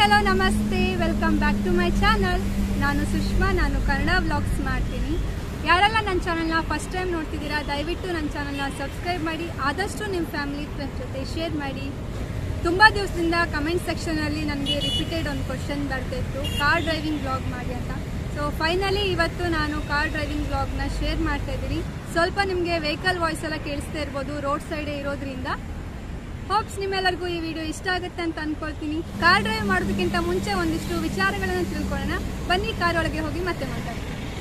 hello ನಮಸ್ತೆ welcome back to my channel ನಾನು ಸುಷ್ಮಾ ನಾನು ಕನ್ನಡ ವ್ಲಾಗ್ಸ್ ಮಾಡ್ತೀನಿ ಯಾರೆಲ್ಲ ನನ್ನ ಚಾನಲ್ನ ಫಸ್ಟ್ ಟೈಮ್ ನೋಡ್ತಿದ್ದೀರಾ ದಯವಿಟ್ಟು ನನ್ನ ಚಾನಲ್ನ ಸಬ್ಸ್ಕ್ರೈಬ್ ಮಾಡಿ ಆದಷ್ಟು ನಿಮ್ಮ ಫ್ಯಾಮಿಲಿ ಫ್ರೆಂಡ್ಸ್ ಜೊತೆ ಶೇರ್ ಮಾಡಿ ತುಂಬ ದಿವಸದಿಂದ ಕಮೆಂಟ್ ಸೆಕ್ಷನಲ್ಲಿ ನನಗೆ ರಿಪೀಟೆಡ್ ಒಂದು ಕ್ವಶನ್ ಬರ್ತಿತ್ತು ಕಾರ್ ಡ್ರೈವಿಂಗ್ ವ್ಲಾಗ್ ಮಾಡಿ ಅಂತ ಸೊ ಫೈನಲಿ ಇವತ್ತು ನಾನು ಕಾರ್ ಡ್ರೈವಿಂಗ್ ವ್ಲಾಗ್ನ ಶೇರ್ ಮಾಡ್ತಾ ಇದ್ದೀನಿ ಸ್ವಲ್ಪ ನಿಮಗೆ ವೆಹಿಕಲ್ ವಾಯ್ಸ್ ಎಲ್ಲ ಕೇಳಿಸ್ತಾ ಇರ್ಬೋದು ರೋಡ್ ಸೈಡೇ ಇರೋದ್ರಿಂದ ಹೋಪ್ಸ್ ನಿಮ್ಮೆಲ್ಲರಿಗೂ ಈ ವಿಡಿಯೋ ಇಷ್ಟ ಆಗುತ್ತೆ ಅಂತ ಅನ್ಕೊಳ್ತೀನಿ ಕಾರ್ ಡ್ರೈವ್ ಮಾಡೋದಕ್ಕಿಂತ ಮುಂಚೆ ಒಂದಿಷ್ಟು ವಿಚಾರಗಳನ್ನು ತಿಳ್ಕೊಳ್ಳೋಣ ಬನ್ನಿ ಕಾರ್ ಒಳಗೆ ಹೋಗಿ ಮತ್ತೆ ಮಾತಾಡ್ತೀನಿ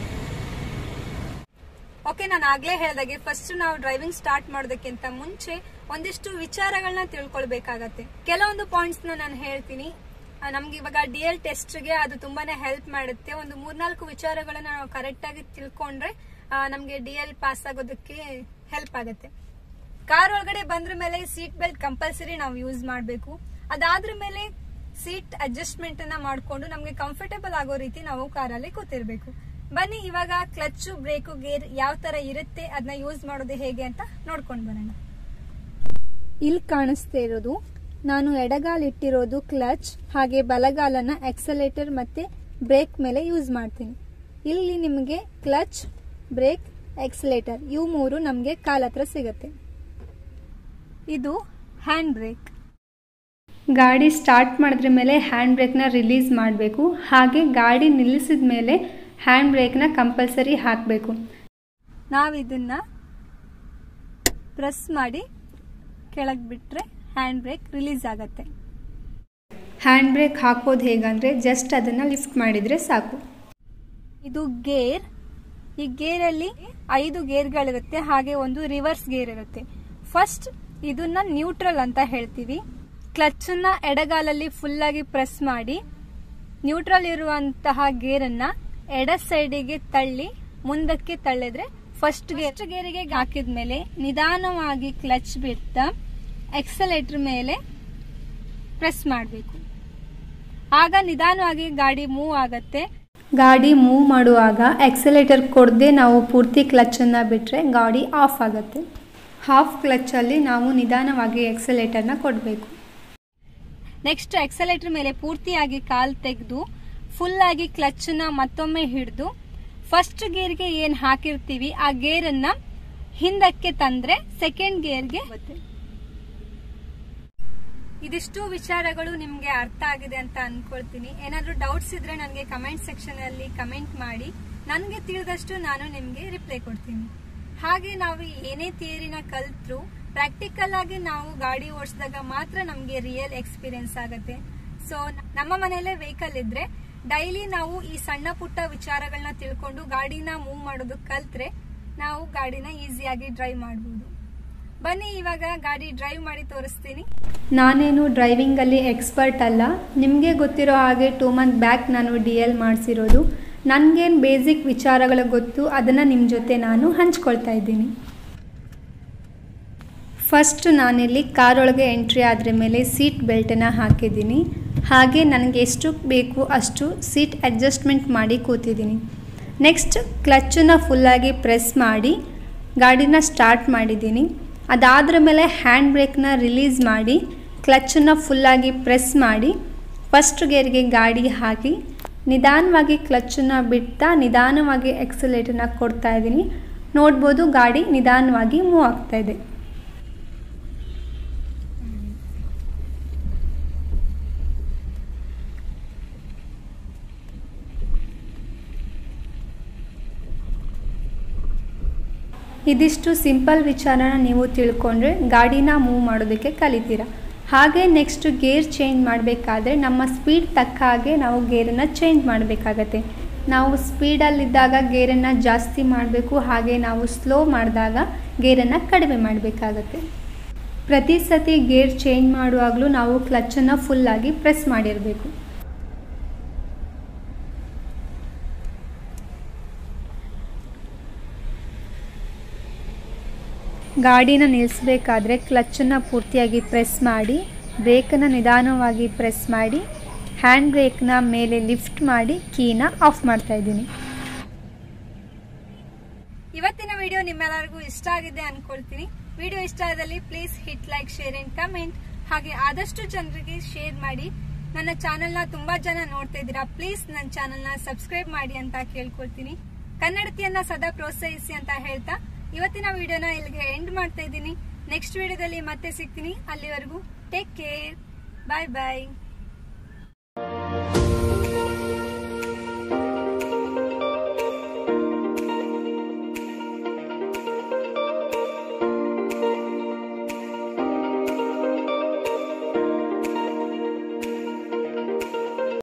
ಓಕೆ ನಾನು ಆಗ್ಲೇ ಹೇಳ್ದಾಗೆ ಫಸ್ಟ್ ನಾವು ಡ್ರೈವಿಂಗ್ ಸ್ಟಾರ್ಟ್ ಮಾಡೋದಕ್ಕಿಂತ ಮುಂಚೆ ಒಂದಿಷ್ಟು ವಿಚಾರಗಳನ್ನ ತಿಳ್ಕೊಳ್ಬೇಕಾಗತ್ತೆ ಕೆಲವೊಂದು ಪಾಯಿಂಟ್ಸ್ ನಾನು ಹೇಳ್ತೀನಿ ಆ, ನಮ್ಗೆ ಇವಾಗ ಡಿ ಎಲ್ ಟೆಸ್ಟ್ಗೆ ಅದು ತುಂಬಾನೇ ಹೆಲ್ಪ್ ಮಾಡುತ್ತೆ ಒಂದು ಮೂರ್ನಾಲ್ಕು ವಿಚಾರಗಳನ್ನ ನಾವು ಕರೆಕ್ಟ್ ಆಗಿ ತಿಳ್ಕೊಂಡ್ರೆ ಆ, ನಮ್ಗೆ ಡಿ ಎಲ್ ಪಾಸ್ ಆಗೋದಕ್ಕೆ ಹೆಲ್ಪ್ ಆಗುತ್ತೆ ಕಾರ್ ಒಳಗಡೆ ಬಂದ್ರ ಮೇಲೆ ಸೀಟ್ ಬೆಲ್ಟ್ ಕಂಪಲ್ಸರಿ ನಾವು ಯೂಸ್ ಮಾಡಬೇಕು ಅದಾದ್ರ ಮೇಲೆ ಸೀಟ್ ಅಡ್ಜಸ್ಟ್ಮೆಂಟ್ ಅನ್ನ ಮಾಡ್ಕೊಂಡು ನಮ್ಗೆ ಕಂಫರ್ಟೇಬಲ್ ಆಗೋ ರೀತಿ ನಾವು ಕಾರಲ್ಲಿ ಕೂತಿರ್ಬೇಕು ಬನ್ನಿ ಇವಾಗ ಕ್ಲಚ್ ಬ್ರೇಕು ಗೇರ್ ಯಾವ ತರ ಇರುತ್ತೆ ಅದನ್ನ ಯೂಸ್ ಮಾಡೋದು ಹೇಗೆ ಅಂತ ನೋಡ್ಕೊಂಡು ಬರೋಣ ಇಲ್ಲಿ ಕಾಣಿಸ್ತಾ ಇರೋದು ನಾನು ಎಡಗಾಲಿಟ್ಟಿರೋದು ಕ್ಲಚ್ ಹಾಗೆ ಬಲಗಾಲನ ಎಕ್ಸಲೇಟರ್ ಮತ್ತೆ ಬ್ರೇಕ್ ಮೇಲೆ ಯೂಸ್ ಮಾಡ್ತೀನಿ ಇಲ್ಲಿ ನಿಮಗೆ ಕ್ಲಚ್ ಬ್ರೇಕ್ ಎಕ್ಸಲೇಟರ್ ಇವು ಮೂರು ನಮಗೆ ಕಾಲ ಹತ್ರ ಸಿಗುತ್ತೆ ಇದು ಹ್ಯಾಂಡ್ ಬ್ರೇಕ್ ಗಾಡಿ ಸ್ಟಾರ್ಟ್ ಮಾಡಿದ್ರ ಮೇಲೆ ಹ್ಯಾಂಡ್ ಬ್ರೇಕ್ನ ರಿಲೀಸ್ ಮಾಡಬೇಕು ಹಾಗೆ ಗಾಡಿ ನಿಲ್ಲಿಸಿದ ಮೇಲೆ ಹ್ಯಾಂಡ್ ಬ್ರೇಕ್ನ ಕಂಪಲ್ಸರಿ ಹಾಕಬೇಕು ನಾವು ಇದನ್ನ ಪ್ರೆಸ್ ಮಾಡಿ ಕೆಳಗೆ ಬಿಟ್ಟರೆ ಹ್ಯಾಂಡ್ ಬ್ರೇಕ್ ರಿಲೀಸ್ ಆಗುತ್ತೆ ಹ್ಯಾಂಡ್ ಬ್ರೇಕ್ ಹಾಕೋದು ಹೇಗಂದ್ರೆ ಜಸ್ಟ್ ಅದನ್ನು ಲಿಫ್ಟ್ ಮಾಡಿದರೆ ಸಾಕು ಇದು ಗೇರ್ ಈ ಗೇರಲ್ಲಿ ಐದು ಗೇರ್ಗಳಿರುತ್ತೆ ಹಾಗೆ ಒಂದು ರಿವರ್ಸ್ ಗೇರ್ ಇರುತ್ತೆ ಫಸ್ಟ್ ಇದನ್ನ ನ್ಯೂಟ್ರಲ್ ಅಂತ ಹೇಳ್ತೀವಿ ಕ್ಲಚ್ ಅನ್ನ ಎಡಗಾಲಲ್ಲಿ ಫುಲ್ ಆಗಿ ಪ್ರೆಸ್ ಮಾಡಿ ನ್ಯೂಟ್ರಲ್ ಇರುವಂತಹ ಗೇರನ್ನ ಎಡ ಸೈಡಿಗೆ ತಳ್ಳಿ ಮುಂದಕ್ಕೆ ತಳ್ಳಿದ್ರೆ ಫಸ್ಟ್ ಗೇರ್ ಗೇರಿಗೆ ಹಾಕಿದ್ಮೇಲೆ ನಿಧಾನವಾಗಿ ಕ್ಲಚ್ ಬಿಡ್ತಾ ಎಕ್ಸಲೇಟರ್ ಮೇಲೆ ಪ್ರೆಸ್ ಮಾಡಬೇಕು ಆಗ ನಿಧಾನವಾಗಿ ಗಾಡಿ ಮೂವ್ ಆಗತ್ತೆ ಗಾಡಿ ಮೂವ್ ಮಾಡುವಾಗ ಎಕ್ಸಲೇಟರ್ ಕೊಡದೆ ನಾವು ಪೂರ್ತಿ ಕ್ಲಚ್ಚನ್ನು ಬಿಟ್ಟರೆ ಗಾಡಿ ಆಫ್ ಆಗುತ್ತೆ ಹಾಫ್ ಕ್ಲಚ್ಚಲ್ಲಿ ನಾವು ನಿಧಾನವಾಗಿ ಎಕ್ಸಲೇಟರ್ನ ಕೊಡಬೇಕು ನೆಕ್ಸ್ಟ್ ಎಕ್ಸಲೇಟರ್ ಮೇಲೆ ಪೂರ್ತಿಯಾಗಿ ಕಾಲ್ ತೆಗೆದು ಫುಲ್ ಆಗಿ ಕ್ಲಚ್ನ ಮತ್ತೊಮ್ಮೆ ಹಿಡಿದು ಫಸ್ಟ್ ಗೇರ್ಗೆ ಏನು ಹಾಕಿರ್ತೀವಿ ಆ ಗೇರನ್ನ ಹಿಂದಕ್ಕೆ ತಂದ್ರೆ ಸೆಕೆಂಡ್ ಗೇರ್ಗೆ ಬರುತ್ತೆ ಇದಿಷ್ಟು ವಿಚಾರಗಳು ನಿಮ್ಗೆ ಅರ್ಥ ಆಗಿದೆ ಅಂತ ಅನ್ಕೊಳ್ತೀನಿ ಏನಾದ್ರೂ ಡೌಟ್ಸ್ ಇದ್ರೆ ನನಗೆ ಕಮೆಂಟ್ ಸೆಕ್ಷನ್ ಅಲ್ಲಿ ಕಮೆಂಟ್ ಮಾಡಿ ನನಗೆ ತಿಳಿದಷ್ಟು ನಾನು ನಿಮ್ಗೆ ರಿಪ್ಲೈ ಕೊಡ್ತೀನಿ ಹಾಗೆ ನಾವು ಏನೇ ಥಿಯರಿನ ಕಲ್ತ್ರು ಪ್ರಾಕ್ಟಿಕಲ್ ಆಗಿ ನಾವು ಗಾಡಿ ಓಡಿಸಿದಾಗ ಮಾತ್ರ ನಮಗೆ ರಿಯಲ್ ಎಕ್ಸ್ಪೀರಿಯನ್ಸ್ ಆಗುತ್ತೆ ಸೊ ನಮ್ಮ ಮನೆಯಲ್ಲೇ ವೆಹಿಕಲ್ ಇದ್ರೆ ಡೈಲಿ ನಾವು ಈ ಸಣ್ಣ ಪುಟ್ಟ ವಿಚಾರಗಳನ್ನ ತಿಳ್ಕೊಂಡು ಗಾಡಿನ ಮೂವ್ ಮಾಡೋದು ಕಲ್ತ್ರೆ ನಾವು ಗಾಡಿನ ಈಸಿಯಾಗಿ ಡ್ರೈವ್ ಮಾಡಬಹುದು ಬನ್ನಿ ಇವಾಗ ಗಾಡಿ ಡ್ರೈವ್ ಮಾಡಿ ತೋರಿಸ್ತೀನಿ ನಾನೇನು ಡ್ರೈವಿಂಗಲ್ಲಿ ಎಕ್ಸ್ಪರ್ಟ್ ಅಲ್ಲ ನಿಮಗೆ ಗೊತ್ತಿರೋ ಹಾಗೆ ಟೂ ಮಂತ್ ಬ್ಯಾಕ್ ನಾನು ಡಿ ಎಲ್ ಮಾಡಿಸಿರೋದು ನನಗೇನು ಬೇಸಿಕ್ ವಿಚಾರಗಳು ಗೊತ್ತು ಅದನ್ನು ನಿಮ್ಮ ಜೊತೆ ನಾನು ಹಂಚ್ಕೊಳ್ತಾ ಇದ್ದೀನಿ ಫಸ್ಟ್ ನಾನಿಲ್ಲಿ ಕಾರ್ ಒಳಗೆ ಎಂಟ್ರಿ ಆದ್ರ ಮೇಲೆ ಸೀಟ್ ಬೆಲ್ಟನ್ನು ಹಾಕಿದ್ದೀನಿ ಹಾಗೆ ನನಗೆ ಎಷ್ಟು ಬೇಕು ಅಷ್ಟು ಸೀಟ್ ಅಡ್ಜಸ್ಟ್ಮೆಂಟ್ ಮಾಡಿ ಕೂತಿದ್ದೀನಿ ನೆಕ್ಸ್ಟ್ ಕ್ಲಚ್ಚನ್ನು ಫುಲ್ಲಾಗಿ ಪ್ರೆಸ್ ಮಾಡಿ ಗಾಡಿನ ಸ್ಟಾರ್ಟ್ ಮಾಡಿದ್ದೀನಿ ಅದಾದ್ರ ಮೇಲೆ ಹ್ಯಾಂಡ್ ಬ್ರೇಕ್ನ ರಿಲೀಸ್ ಮಾಡಿ ಕ್ಲಚ್ಚನ್ನು ಫುಲ್ಲಾಗಿ ಪ್ರೆಸ್ ಮಾಡಿ ಫಸ್ಟ್ ಗೇರ್ಗೆ ಗಾಡಿ ಹಾಕಿ ನಿಧಾನವಾಗಿ ಕ್ಲಚ್ಚನ್ನು ಬಿಡ್ತಾ ನಿಧಾನವಾಗಿ ಎಕ್ಸಲೇಟರ್ನ ಕೊಡ್ತಾ ಇದ್ದೀನಿ ನೋಡ್ಬೋದು ಗಾಡಿ ನಿಧಾನವಾಗಿ ಮೂವ್ ಆಗ್ತಾ ಇದೆ ಇದಿಷ್ಟು ಸಿಂಪಲ್ ವಿಚಾರನ ನೀವು ತಿಳ್ಕೊಂಡ್ರೆ ಗಾಡಿನ ಮೂವ್ ಮಾಡೋದಕ್ಕೆ ಕಲಿತೀರಾ ಹಾಗೆ ನೆಕ್ಸ್ಟ್ ಗೇರ್ ಚೇಂಜ್ ಮಾಡಬೇಕಾದ್ರೆ ನಮ್ಮ ಸ್ಪೀಡ್ ತಕ್ಕ ಹಾಗೆ ನಾವು ಗೇರನ್ನು ಚೇಂಜ್ ಮಾಡಬೇಕಾಗತ್ತೆ ನಾವು ಸ್ಪೀಡಲ್ಲಿದ್ದಾಗ ಗೇರನ್ನು ಜಾಸ್ತಿ ಮಾಡಬೇಕು ಹಾಗೆ ನಾವು ಸ್ಲೋ ಮಾಡಿದಾಗ ಗೇರನ್ನು ಕಡಿಮೆ ಮಾಡಬೇಕಾಗತ್ತೆ ಪ್ರತಿ ಸತಿ ಗೇರ್ ಚೇಂಜ್ ಮಾಡುವಾಗಲೂ ನಾವು ಕ್ಲಚ್ಚನ್ನು ಫುಲ್ಲಾಗಿ ಪ್ರೆಸ್ ಮಾಡಿರಬೇಕು ಗಾಡಿನ ನಿಲ್ಲಿಸಬೇಕಾದ್ರೆ ಕ್ಲಚ್ಚನ್ನು ಪೂರ್ತಿಯಾಗಿ ಪ್ರೆಸ್ ಮಾಡಿ ಬ್ರೇಕನ್ನು ನಿಧಾನವಾಗಿ ಪ್ರೆಸ್ ಮಾಡಿ ಹ್ಯಾಂಡ್ ಬ್ರೇಕ್ನ ಮೇಲೆ ಲಿಫ್ಟ್ ಮಾಡಿ ಕೀನ ಆಫ್ ಮಾಡ್ತಾ ಇದ್ದೀನಿ ಇವತ್ತಿನ ವಿಡಿಯೋ ನಿಮ್ಮೆಲ್ಲರಿಗೂ ಇಷ್ಟ ಆಗಿದೆ ಅನ್ಕೊಳ್ತೀನಿ ವಿಡಿಯೋ ಇಷ್ಟ ಆದಲ್ಲಿ please hit like share and comment ಹಾಗೆ ಆದಷ್ಟು ಜನರಿಗೆ ಶೇರ್ ಮಾಡಿ ನನ್ನ ಚಾನೆಲ್ನ ತುಂಬಾ ಜನ ನೋಡ್ತಾ ಇದ್ದೀರಾ ಪ್ಲೀಸ್ ನನ್ನ ಚಾನೆಲ್ನ ಸಬ್ಸ್ಕ್ರೈಬ್ ಮಾಡಿ ಅಂತ ಕೇಳ್ಕೊಳ್ತೀನಿ ಕನ್ನಡತಿಯನ್ನ ಸದಾ ಪ್ರೋತ್ಸಾಹಿಸಿ ಅಂತ ಹೇಳ್ತಾ ಇವತ್ತಿನ ವಿಡಿಯೋನ ಇಲ್ಲಿಗೆ ಎಂಡ್ ಮಾಡ್ತಾ ಇದ್ದೀನಿ ನೆಕ್ಸ್ಟ್ ವಿಡಿಯೋದಲ್ಲಿ ಮತ್ತೆ ಸಿಗ್ತೀನಿ ಅಲ್ಲಿವರೆಗೂ ಟೇಕ್ ಕೇರ್ ಬಾಯ್ ಬಾಯ್